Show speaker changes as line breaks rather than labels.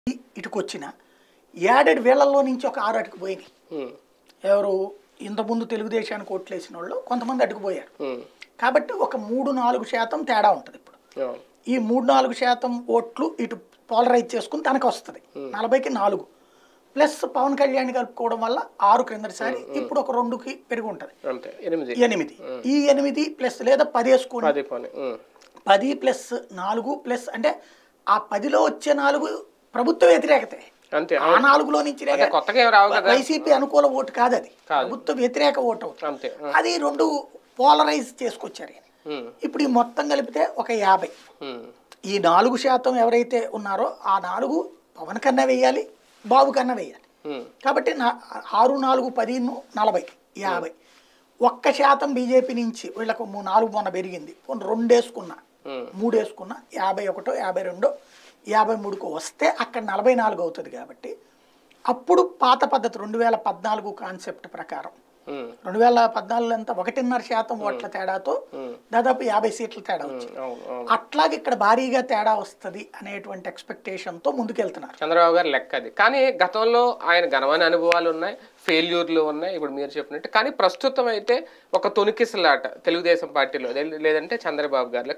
ఇటుకొచ్చిన aided వేళ్లలో నుంచి ఒక ఆరు అటుకు పోయినాయి
ఉమ్,
ఎవరు ఇంతకుముందు తెలుగుదేశానికి ఓట్లేసిన వాళ్ళు కొంతమంది అటుకుపోయారు
ఉమ్,
కాబట్టి ఒక మూడు నాలుగు శాతం తేడా ఉంటుంది ఇప్పుడు
అవును.
ఈ మూడు నాలుగు శాతం ఓట్లు ఇటు పోలరైజ్ చేసుకుని తనకు వస్తుంది నలభైకి నాలుగు ప్లస్ పవన్ కళ్యాణ్ కలుపుకోవడం వల్ల ఆరు క్రిందటిసారి ఇప్పుడు ఒక రెండుకి పెరిగి ఉంటుంది
అంతే ఎనిమిది
ఎనిమిది ఈ ఎనిమిది ప్లస్ లేదా పది వేసుకోండి
పది పని ఉమ్,
పది ప్లస్ నాలుగు ప్లస్ అంటే ఆ పదిలో వచ్చే నాలుగు ప్రభుత్వ వ్యతిరేకతే
అంతే
ఆ నాలుగులో నుంచి
అంటే కొత్తగా ఏం రావు కదా
వైసీపీ అనుకూల ఓటు కాదు అది ప్రభుత్వ వ్యతిరేక ఓటు అవుతుంది
అంతే ఉమ్,
అది రెండు పోలరైజ్ చేసుకొచ్చారు ఈయన.
ఉమ్,
ఇప్పుడు ఈ మొత్తం కలిపితే ఒక యాభై
ఉమ్,
ఈ నాలుగు శాతం ఎవరైతే ఉన్నారో ఆ నాలుగు పవన్ కన్నా వేయాలి బాబు కన్నా వేయాలి
ఉమ్,
కాబట్టి నా ఆరు నాలుగు పదిను నలభై యాభై ఒక్క శాతం బీజేపీ నుంచి వీళ్ళకు మూ- నాలుగు మొన్న పెరిగింది పోనీ రెండు వేసుకున్నా
ఉమ్,
మూడు వేసుకున్నా యాభై ఒకటో యాభై రెండో యాభై మూడుకో వస్తే అక్కడ నలభై నాలుగు అవుతుంది కాబట్టి అప్పుడు పాత పద్ధతి రెండు వేల పద్నాలుగు కాన్సెప్ట్ ప్రకారం
ఉమ్,
రెండు వేల పద్నాలుగులో ఎంత ఒకటిన్నర శాతం ఓట్ల తేడాతో
ఉమ్,
దాదాపు యాభై సీట్ల తేడా వచ్చింది
అవును అవును
అట్లాగే ఇక్కడ భారీగా తేడా వస్తుంది అనేటువంటి ఎక్స్పెక్టేషన్తో ముందుకెళ్తున్నారు
చంద్రబాబు గారు లెక్క అది కానీ గతంలో ఆయన ఘనమైన అనుభవాలు ఉన్నాయి ఫెయిల్యూర్లు ఉన్నాయి ఇప్పుడు మీరు చెప్పినట్టు కానీ ప్రస్తుతం అయితే ఒక తొనికిసలాట తెలుగుదేశం పార్టీలో లే- లేదంటే చంద్రబాబు గారిలో